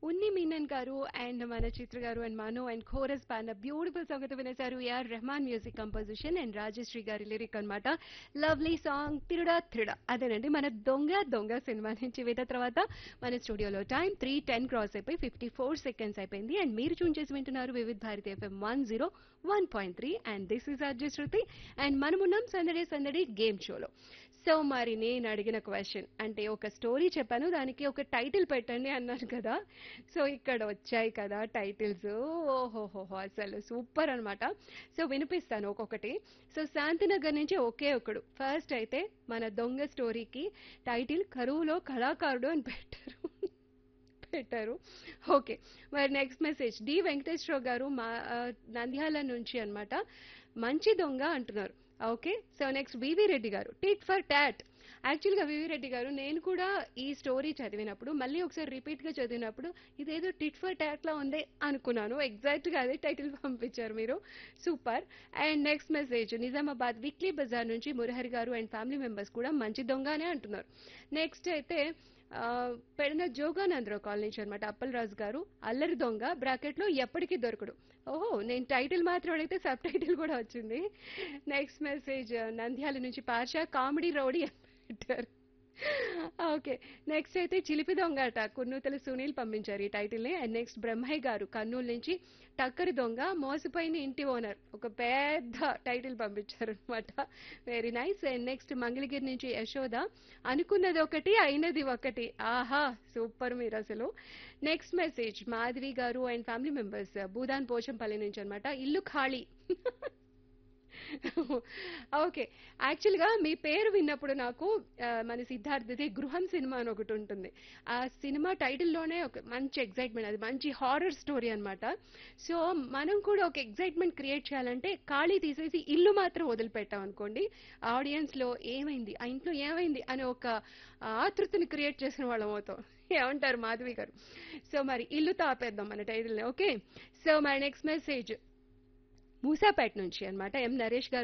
ఉన్ని మీనన్ గారు అండ్ మన Chitra garu and Manu and chorus పాండ బ్యూటిఫుల్ సాంగ్ అయితే వినేశారు AR Rahman music composition and Rajasri గారి లిరిక్ అన్నమాట లవ్లీ సాంగ్ తిరుడా త్రిడా అదేనండి మన దొంగ దొంగ సినిమా నుంచి విన్న తర్వాత మన స్టూడియోలో టైం త్రీ టెన్ క్రాస్ అయిపోయి ఫిఫ్టీ ఫోర్ సెకండ్స్ అయిపోయింది అండ్ మీరు చూన్ చేసి వింటున్నారు Vividh Bharati FM one zero one point three and this is RJ Shruti and మనమున్నాం సందడి సందడి గేమ్ షోలో సో మరి నేను అడిగిన క్వశ్చన్ అంటే ఒక స్టోరీ చెప్పాను దానికి ఒక టైటిల్ పెట్టండి అన్నాను కదా సో ఇక్కడ వచ్చాయి కదా టైటిల్స్ ఓహోహోహో అసలు సూపర్ అన్నమాట సో వినిపిస్తాను ఒక్కొక్కటి సో శాంతినగర్ నుంచి ఒకే ఒకడు ఫస్ట్ అయితే మన దొంగ స్టోరీకి టైటిల్ కరువులో కళాకారుడు అని పెట్టారు పెట్టారు ఓకే మరి నెక్స్ట్ మెసేజ్ డి వెంకటేశ్వరరావు గారు మా ఆ, నంద్యాల నుంచి అన్నమాట మంచి దొంగ అంటున్నారు okay so next V V Reddy garu tit for tat యాక్చువల్గా వివి రెడ్డి గారు నేను కూడా ఈ స్టోరీ చదివినప్పుడు మళ్ళీ ఒకసారి రిపీట్ గా చదివినప్పుడు ఇదేదో టిట్ ఫర్ టాట్ లా ఉంది అనుకున్నాను ఎగ్జాక్ట్ గా అదే టైటిల్ పంపించారు మీరు super and next message Nizamabad weekly bazaar నుంచి మురహరి గారు అండ్ ఫ్యామిలీ మెంబర్స్ కూడా మంచి దొంగనే అంటున్నారు నెక్స్ట్ అయితే ఆ, పెడిన జోగానందరావు కాలనీ నుంచి అనమాట అప్పలరాజు గారు అల్లరి దొంగ బ్రాకెట్ లో ఎప్పటికీ దొరకడు ఓహో నేను టైటిల్ మాత్రం అడిగితే సబ్ టైటిల్ కూడా వచ్చింది నెక్స్ట్ మెసేజ్ నంద్యాల నుంచి పాషా కామెడీ రౌడీ అని పెట్టారు ఓకే నెక్స్ట్ అయితే చిలిపి దొంగట కున్నూతల సునీల్ పంపించారు ఈ టైటిల్ ని అండ్ నెక్స్ట్ బ్రహ్మయ్య గారు కర్నూలు నుంచి టక్కరి దొంగ మోసపోయిన ఇంటి ఓనర్ ఒక పెద్ద టైటిల్ పంపించారు అనమాట very nice and next Mangalagiri నుంచి యశోద అనుకున్నది ఒకటి అయినది ఒకటి ఆహా సూపర్ మీరు అసలు next message Madhavi garu and family members Bhoodan Pochampally నుంచి అనమాట ఇల్లు ఖాళీ ఓకే యాక్చువల్గా మీ పేరు విన్నప్పుడు నాకు ఆ, మన సిద్ధార్థది గృహం సినిమా అని ఒకటి ఉంటుంది ఆ సినిమా టైటిల్లోనే ఒక మంచి ఎగ్జైట్మెంట్ అది మంచి హారర్ స్టోరీ అన్నమాట సో మనం కూడా ఒక ఎగ్జైట్మెంట్ క్రియేట్ చేయాలంటే ఖాళీ తీసేసి ఇల్లు మాత్రం వదిలిపెట్టాం అనుకోండి ఆడియన్స్ లో ఏమైంది ఆ ఇంట్లో ఏమైంది అనే ఒక ఆతృతని క్రియేట్ చేసిన వాళ్ళం అవుతాం ఏమంటారు మాధవి గారు సో మరి ఇల్లు తాపేద్దాం మన టైటిల్ని ఓకే సో మరి నెక్స్ట్ మెసేజ్ మూసాపేట నుంచి అన్నమాట ఎం నరేష్ గారు